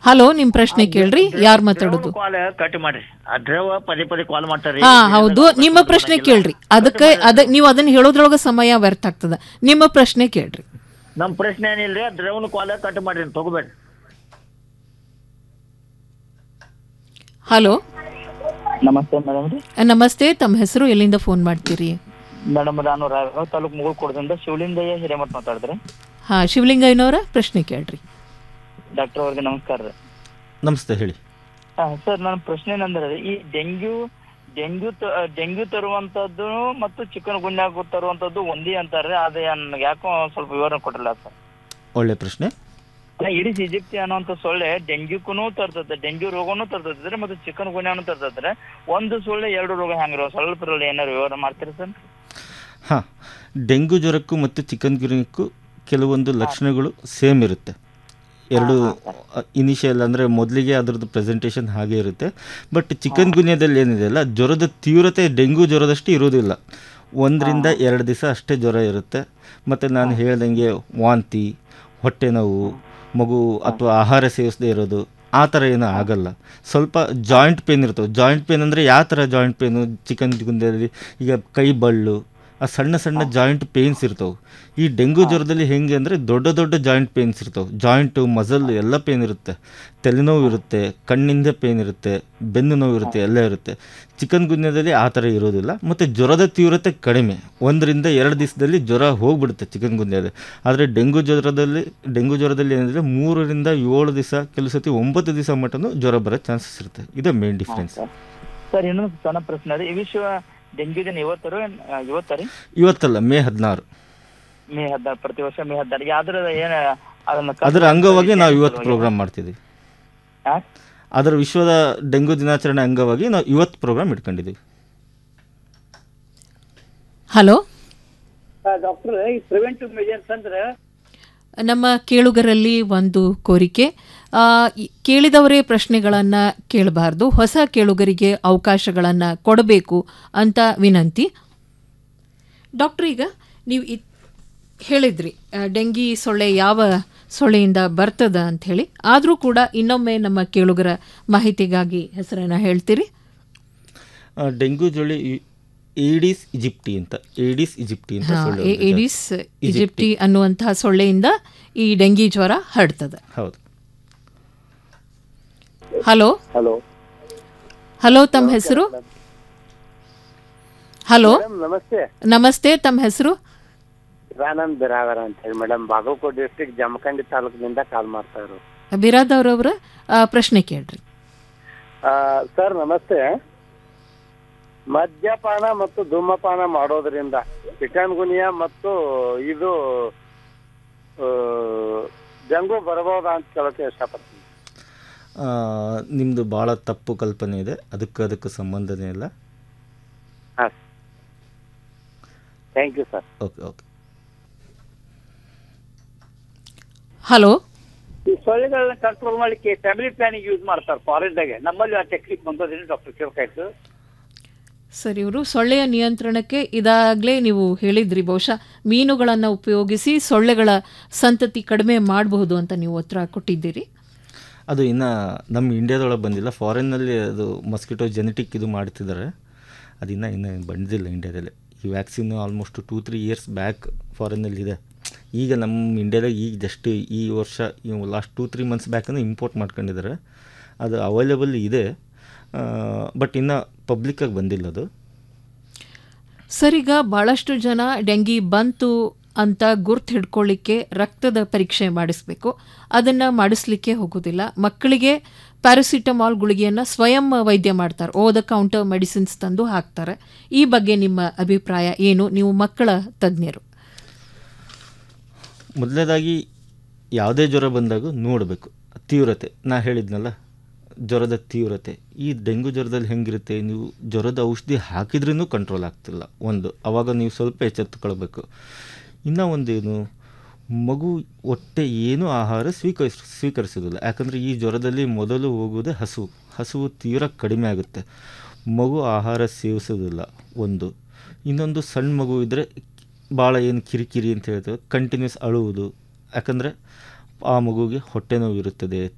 Hello ನಿಮ್ಮ ಪ್ರಶ್ನೆ ಕೇಳ್ರಿ ಯಾರು ಮಾತಾಡೋದು ಕಾಲ್ ಕಟ್ ಮಾಡ್ರಿ ಆ ಡ್ರೈವ್ ಪದೇ ಪದೇ ಕಾಲ್ ಮಾಡ್ತಾರ್ರಿ ಹಾ ಹೌದು ನಿಮ್ಮ ಪ್ರಶ್ನೆ ಕೇಳ್ರಿ ಅದಕ್ಕೆ ಅದ ನೀವು ಅದನ್ನ ಹೇಳೋದ್ರೊಳಗೆ ಸಮಯ ವ್ಯರ್ಥ ಆಗ್ತದ ನಿಮ್ಮ ಪ್ರಶ್ನೆ ಕೇಳ್ರಿ ನಮ್ ಪ್ರಶ್ನೆ ಏನಿಲ್ರಿ ಡ್ರೈವ್ನ ಕಾಲ್ ಕಟ್ ಮಾಡ್ರಿ ತಗೋಬೇಡ್ರಿ ಹಲೋ ನಮಸ್ತೆ ಮೇಡಮ್ ರೀ ನಮಸ್ತೆ ತಮ್ಮ ಹೆಸರು ಎಲ್ಲಿಂದ ಫೋನ್ ಮಾಡ್ತೀರಿ ಮೇಡಮ್ ನಾನು ರಾಯಬಾಗ ತಾಲೂಕು ಮುಗುಳ್ಕೋಟದಿಂದ ಶಿವಲಿಂಗಯ್ಯ ಹಿರೇಮಠ ಮಾತಾಡಿದ್ರೆ ಹಾ ಶಿವಲಿಂಗಯ್ಯನವರ ಪ್ರಶ್ನೆ ಕೇಳ್ರಿ ಡಾಕ್ಟರ್ ಅವ್ರಿಗೆ ನಮಸ್ಕಾರ ರೀ ನಮಸ್ತೆ ಹೇಳಿ ಸರ್ ನನ್ನ ಪ್ರಶ್ನೆ ಏನಂದ್ರೆ ರೀ, ಈ ಡೆಂಗ್ಯೂ ಡೆಂಗ್ಯೂ ತ- ಡೆಂಗ್ಯೂ ತರುವಂತದ್ದು ಮತ್ತು ಚಿಕನ್ ಗುನ್ಯಾಗು ತರುವಂತದ್ದು ಒಂದೇ ಅಂತಾರೆ ಅದೇ ನನಗೆ ಯಾಕೋ ಸ್ವಲ್ಪ ವಿವರಣೆ ಕೊಟ್ಟಿಲ್ಲ ಸರ್ ಒಳ್ಳೆ ಪ್ರಶ್ನೆ ಇಡೀ ಈಜಿಪ್ಟಿ ಅನ್ನೋಂಥ ಸೊಳ್ಳೆ ಡೆಂಗ್ಯೂಕ್ಕೂ ತರ್ತದೆ ಡೆಂಗ್ಯೂ ರೋಗನೂ ತರ್ತದ್ರೆ ಮತ್ತು ಚಿಕನ್ ಗುನ್ಯಾನು ತರ್ತದ್ರೆ ಒಂದು ಸೊಳ್ಳೆ ಎರಡು ರೋಗ ಹೆಂಗಿರೋ ಸ್ವಲ್ಪ ಇರೋಲ್ಲ ಏನಾರು ವಿವರಣೆ ಮಾಡ್ತೀರಿ ಸರ್ ಹಾಂ ಡೆಂಗು ಜ್ವರಕ್ಕೂ ಮತ್ತು ಚಿಕನ್ ಗುನಿಯಕ್ಕೂ ಕೆಲವೊಂದು ಲಕ್ಷಣಗಳು ಸೇಮ್ ಇರುತ್ತೆ ಎರಡು ಇನಿಷಿಯಲ್ ಅಂದರೆ ಮೊದಲಿಗೆ ಅದರದ್ದು ಪ್ರೆಸೆಂಟೇಷನ್ ಹಾಗೆ ಇರುತ್ತೆ ಬಟ್ ಚಿಕನ್ ಗುನ್ಯದಲ್ಲಿ ಏನಿದೆ ಅಲ್ಲ ಜ್ವರದ ತೀವ್ರತೆ ಡೆಂಗು ಜ್ವರದಷ್ಟು ಇರೋದಿಲ್ಲ ಒಂದರಿಂದ ಎರಡು ದಿವಸ ಅಷ್ಟೇ ಜ್ವರ ಇರುತ್ತೆ ಮತ್ತು ನಾನು ಹೇಳ್ದಂಗೆ ವಾಂತಿ ಹೊಟ್ಟೆ ನೋವು ಮಗು ಅಥವಾ ಆಹಾರ ಸೇವಿಸದೇ ಇರೋದು ಆ ಥರ ಏನೂ ಆಗಲ್ಲ ಸ್ವಲ್ಪ ಜಾಯಿಂಟ್ ಪೇನ್ ಇರ್ತವೆ ಜಾಯಿಂಟ್ ಪೇನ್ ಅಂದರೆ ಯಾವ ಥರ ಜಾಯಿಂಟ್ ಪೇನು ಚಿಕನ್ ಗುಂದಲ್ಲಿ ಈಗ ಕೈ ಬಳ್ಳು ಆ ಸಣ್ಣ ಸಣ್ಣ ಜಾಯಿಂಟ್ ಪೇನ್ಸ್ ಇರ್ತವೆ ಈ ಡೆಂಗು ಜ್ವರದಲ್ಲಿ ಹೆಂಗೆ ಅಂದರೆ ದೊಡ್ಡ ದೊಡ್ಡ ಜಾಯಿಂಟ್ ಪೇನ್ಸ್ ಇರ್ತವೆ ಜಾಯಿಂಟು ಮಸಲ್ ಎಲ್ಲ ಪೇನ್ ಇರುತ್ತೆ ತಲೆನೋವು ಇರುತ್ತೆ ಕಣ್ಣಿಂದ ಪೇನ್ ಇರುತ್ತೆ ಬೆನ್ನು ನೋವು ಇರುತ್ತೆ ಎಲ್ಲ ಇರುತ್ತೆ ಚಿಕನ್ ಗುನ್ಯದಲ್ಲಿ ಆ ಥರ ಇರೋದಿಲ್ಲ ಮತ್ತು ಜ್ವರದ ತೀವ್ರತೆ ಕಡಿಮೆ ಒಂದರಿಂದ ಎರಡು ದಿವಸದಲ್ಲಿ ಜ್ವರ ಹೋಗ್ಬಿಡುತ್ತೆ ಚಿಕನ್ ಗುನ್ಯದಲ್ಲಿ ಆದರೆ ಡೆಂಗು ಜ್ವರದಲ್ಲಿ ಡೆಂಗು ಜ್ವರದಲ್ಲಿ ಏನಿದೆ ಮೂರರಿಂದ ಏಳು ದಿವಸ ಕೆಲವು ಸತಿ ಒಂಬತ್ತು ದಿವಸ ಮಟನು ಜ್ವರ ಬರೋ ಚಾನ್ಸಸ್ ಇರುತ್ತೆ ಇದು ಮೇನ್ ಡಿಫ್ರೆನ್ಸ್ ಸರ್ ಇನ್ನೊಂದು ಸಣ್ಣ ಪ್ರಶ್ನೆ ರೀ ಈ ವಿಶ್ವ ಡೆಂಗ್ಯೂ ದಿನ ಇವತ್ತರು ಇವತ್ತ ರೀ ಇವತ್ತಲ್ಲ ಮೇ ಹದಿನಾರು ಮೇ ಹದಿನಾರು ಪ್ರತಿ ವರ್ಷ ಮೇ ಹದಿನಾರು ಯಾವ್ದ್ರ ಏನ ಅದನ್ನ ಅದರ ಅಂಗವಾಗಿ ನಾವು ಇವತ್ತು ಪ್ರೋಗ್ರಾಮ್ ಮಾಡ್ತಿದ್ದೀವಿ ಹಾ? ಅದರ ವಿಶ್ವದ ಡೆಂಗು ದಿನಾಚರಣೆ ಅಂಗವಾಗಿ ನಾವು ಇವತ್ತು ಪ್ರೋಗ್ರಾಮ್ ಇಟ್ಕೊಂಡಿದ್ದೀವಿ ಹಲೋ ಡಾಕ್ಟರ್ ಈ ಪ್ರಿವೆಂಟಿವ್ ಮೆಜರ್ಸ್ ಅಂದ್ರೆ ನಮ್ಮ ಕೇಳುಗರಲ್ಲಿ ಒಂದು ಕೋರಿಕೆ ಆ, ಈ- ಕೇಳಿದವರೇ ಪ್ರಶ್ನೆಗಳನ್ನು ಕೇಳಬಾರ್ದು ಹೊಸ ಕೇಳುಗರಿಗೆ ಅವಕಾಶಗಳನ್ನು ಕೊಡಬೇಕು ಅಂತ ವಿನಂತಿ ಡಾಕ್ಟರ್ ಈಗ ನೀವು ಇ ಹೇಳಿದ್ರಿ ಆ, ಡೆಂಗಿ ಸೊಳ್ಳೆ ಯಾವ ಸೊಳ್ಳೆಯಿಂದ ಬರ್ತದ ಅಂಥೇಳಿ ಆದರೂ ಕೂಡ ಇನ್ನೊಮ್ಮೆ ನಮ್ಮ ಕೇಳುಗರ ಮಾಹಿತಿಗಾಗಿ ಹೆಸರನ್ನು ಹೇಳ್ತೀರಿ ಆ, ಡೆಂಗು ಜೊಳ್ಳಿ ಈ- ಏಡಿಸ್ ಇಜಿಪ್ಟಿ ಅಂತ ಏಡಿಸ್ ಇಜಿಪ್ಟಿ ಅಂತ ಹಾ, ಸೊಳ್ಳೆ ಎ- ಒಂದು ಏಡಿಸ್ ಜಾತಿ. ಈಜಿಪ್ಟಿ ಅನ್ನುವಂತಹ ಸೊಳ್ಳೆಯಿಂದ ಈ ಡೆಂಗಿ ಜ್ವರ ಹರಡ್ತದೆ ಹೌದು ಹಲೋ ಹಲೋ ಹಲೋ ತಮ್ಮ ಹೆಸರು ಹಲೋ ನಮಸ್ತೆ ನಮಸ್ತೆ ತಮ್ಮ ಹೆಸರು ಶಿವಾನಂದ್ ಬಿರಾವರ ಅಂತ ಹೇಳಿ ಮೇಡಮ್ ಬಾಗಲಕೋಟೆ ಡಿಸ್ಟ್ರಿಕ್ಟ್ ಜಮಖಂಡಿ ತಾಲೂಕಿನಿಂದ ಕಾಲ್ ಮಾಡ್ತಾ ಇರೋದು ಬಿರಾದವ್ರವ್ರ ಆ, ಪ್ರಶ್ನೆ ಕೇಳ್ರಿ ಸರ್ ನಮಸ್ತೆ ಮದ್ಯಪಾನ ಮತ್ತು ಧೂಮಪಾನ ಮಾಡೋದ್ರಿಂದ ಚಿಕನ್ ಗುನಿಯಾ ಮತ್ತು ಇದು ಆ, ಡೆಂಗು ಬರಬಹುದಾ ಅಂತ ಕೇಳೋಕೆ ಇಷ್ಟಪಡ್ತೀನಿ ಆ, ನಿಮ್ಮದು ಭಾಳ ತಪ್ಪು ಕಲ್ಪನೆ ಇದೆ ಅದಕ್ಕೆ ಅದಕ್ಕೆ ಸಂಬಂಧನೇ ಇಲ್ಲ ಹಾಂ thank you sir okay okay hello ಈ ಸೊಳ್ಳೆಗಳನ್ನ ಕಂಟ್ರೋಲ್ ಮಾಡ್ಲಿಕ್ಕೆ ಫ್ಯಾಮಿಲಿ ಪ್ಲಾನಿಂಗ್ ಯೂಸ್ ಮಾಡ್ತಾರೆ ಫಾರಿನ್ದಾಗೆ ನಮ್ಮಲ್ಲಿ ಆ ಟೆಕ್ನಿಕ್ ಬಂದೋದೇನು ಡಾಕ್ಟರ್ ಕೇಳ್ಕಾಯ್ತು ಸರ್ ಇವರು ಸೊಳ್ಳೆಯ ನಿಯಂತ್ರಣಕ್ಕೆ ಇದಾಗಲೇ ನೀವು ಹೇಳಿದ್ರಿ ಬಹುಶಃ ಮೀನುಗಳನ್ನು ಉಪಯೋಗಿಸಿ ಸೊಳ್ಳೆಗಳ ಸಂತತಿ ಕಡಿಮೆ ಮಾಡಬಹುದು ಅಂತ ನೀವು ಉತ್ತರ ಕೊಟ್ಟಿದ್ದೀರಿ ಅದು ಇನ್ನು ನಮ್ಮ ಇಂಡಿಯಾದೊಳಗೆ ಬಂದಿಲ್ಲ ಫಾರಿನ್ನಲ್ಲಿ ಅದು ಮಸ್ಕಿಟೋ ಜೆನೆಟಿಕ್ ಇದು ಮಾಡ್ತಿದ್ದಾರೆ ಅದು ಇನ್ನೂ ಇನ್ನೂ ಬಂದಿಲ್ಲ ಇಂಡಿಯಾದಲ್ಲಿ ಈ vaccine almost two three years back ಫಾರಿನ್ನಲ್ಲಿ ಇದೆ ಈಗ ನಮ್ಮ ಇಂಡಿಯಾದಾಗ ಈಗ ಜಸ್ಟ್ ಈ ವರ್ಷ ಲಾಸ್ಟ್ ಟೂ ತ್ರೀ ಮಂತ್ಸ್ ಬ್ಯಾಕನ್ನು ಇಂಪೋರ್ಟ್ ಮಾಡ್ಕೊಂಡಿದ್ದಾರೆ ಅದು ಅವೈಲೇಬಲ್ ಇದೆ ಬಟ್ ಇನ್ನು ಪಬ್ಲಿಕ್ಕಾಗಿ ಬಂದಿಲ್ಲ ಅದು ಸರ್ ಈಗ ಭಾಳಷ್ಟು ಜನ ಡೆಂಗಿ ಬಂತು ಅಂತ ಗುರ್ತು ಹಿಡ್ಕೊಳ್ಳಿಕ್ಕೆ ರಕ್ತದ ಪರೀಕ್ಷೆ ಮಾಡಿಸ್ಬೇಕು ಅದನ್ನು ಮಾಡಿಸ್ಲಿಕ್ಕೆ ಹೋಗೋದಿಲ್ಲ ಮಕ್ಕಳಿಗೆ ಪ್ಯಾರಾಸಿಟಮಾಲ್ ಗುಳಿಗೆಯನ್ನು ಸ್ವಯಂ ವೈದ್ಯ ಮಾಡ್ತಾರೆ ಓ ದ ಕೌಂಟರ್ ಮೆಡಿಸಿನ್ಸ್ ತಂದು ಹಾಕ್ತಾರೆ ಈ ಬಗ್ಗೆ ನಿಮ್ಮ ಅಭಿಪ್ರಾಯ ಏನು ನೀವು ಮಕ್ಕಳ ತಜ್ಞರು ಮೊದಲನೇದಾಗಿ ಯಾವುದೇ ಜ್ವರ ಬಂದಾಗ ನೋಡಬೇಕು ತೀವ್ರತೆ ನಾ ಹೇಳಿದ್ನಲ್ಲ ಜ್ವರದ ತೀವ್ರತೆ ಈ ಡೆಂಗು ಜ್ವರದಲ್ಲಿ ಹೆಂಗಿರುತ್ತೆ ನೀವು ಜ್ವರದ ಔಷಧಿ ಹಾಕಿದ್ರೂ ಕಂಟ್ರೋಲ್ ಆಗ್ತಿಲ್ಲ ಒಂದು ಆವಾಗ ನೀವು ಸ್ವಲ್ಪ ಎಚ್ಚೆತ್ತುಕೊಳ್ಬೇಕು ಇನ್ನೂ ಒಂದೇನು ಮಗು ಹೊಟ್ಟೆ ಏನೂ ಆಹಾರ ಸ್ವೀಕರಿಸ್ ಸ್ವೀಕರಿಸೋದಿಲ್ಲ ಯಾಕಂದರೆ ಈ ಜ್ವರದಲ್ಲಿ ಮೊದಲು ಹೋಗುವುದೇ ಹಸುವು ಹಸುವು ತೀವ್ರ ಕಡಿಮೆ ಆಗುತ್ತೆ ಮಗು ಆಹಾರ ಸೇವಿಸೋದಿಲ್ಲ ಒಂದು ಇನ್ನೊಂದು ಸಣ್ಣ ಮಗು ಇದ್ದರೆ ಭಾಳ ಏನು ಕಿರಿಕಿರಿ ಅಂತ ಹೇಳ್ತೇವೆ ಕಂಟಿನ್ಯೂಸ್ ಅಳುವುದು ಯಾಕಂದರೆ ಆ ಮಗುವಿಗೆ ಹೊಟ್ಟೆ ನೋವು ಇರುತ್ತದೆ